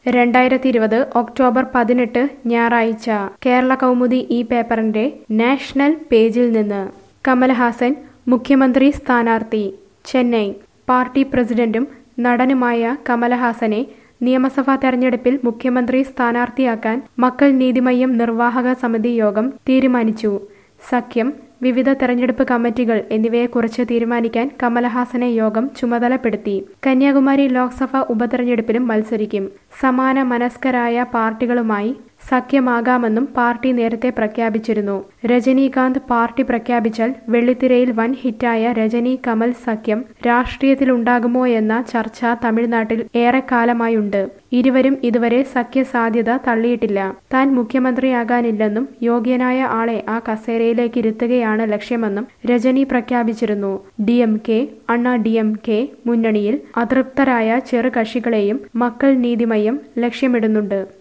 രണ്ടായിരത്തി ഇരുപത് ഒക്ടോബർ പതിനെട്ട് ഞായറാഴ്ച കേരള കൗമുദി ഈ പേപ്പറിന്റെ നാഷണൽ പേജിൽ നിന്ന് കമൽഹാസൻ മുഖ്യമന്ത്രി സ്ഥാനാർത്ഥി ചെന്നൈ പാർട്ടി പ്രസിഡന്റും നടനുമായ കമലഹാസനെ നിയമസഭാ തെരഞ്ഞെടുപ്പിൽ മുഖ്യമന്ത്രി സ്ഥാനാർത്ഥിയാക്കാൻ മക്കൾ നീതിമയ്യം നിർവാഹക സമിതി യോഗം തീരുമാനിച്ചു സഖ്യം വിവിധ തെരഞ്ഞെടുപ്പ് കമ്മിറ്റികൾ എന്നിവയെക്കുറിച്ച് തീരുമാനിക്കാൻ കമലഹാസനെ യോഗം ചുമതലപ്പെടുത്തി കന്യാകുമാരി ലോക്സഭാ ഉപതെരഞ്ഞെടുപ്പിലും മത്സരിക്കും സമാന മനസ്കരായ പാർട്ടികളുമായി സഖ്യമാകാമെന്നും പാർട്ടി നേരത്തെ പ്രഖ്യാപിച്ചിരുന്നു രജനീകാന്ത് പാർട്ടി പ്രഖ്യാപിച്ചാൽ വെള്ളിത്തിരയിൽ വൻ ഹിറ്റായ രജനി കമൽ സഖ്യം രാഷ്ട്രീയത്തിലുണ്ടാകുമോ എന്ന ചർച്ച തമിഴ്നാട്ടിൽ ഏറെക്കാലമായുണ്ട് ഇരുവരും ഇതുവരെ സഖ്യ സാധ്യത തള്ളിയിട്ടില്ല താൻ മുഖ്യമന്ത്രിയാകാനില്ലെന്നും യോഗ്യനായ ആളെ ആ കസേരയിലേക്ക് ഇരുത്തുകയാണ് ലക്ഷ്യമെന്നും രജനി പ്രഖ്യാപിച്ചിരുന്നു D M K Anna D M K മുന്നണിയിൽ അതൃപ്തരായ ചെറുകക്ഷികളെയും മക്കൾ നീതിമയ്യം ലക്ഷ്യമിടുന്നുണ്ട്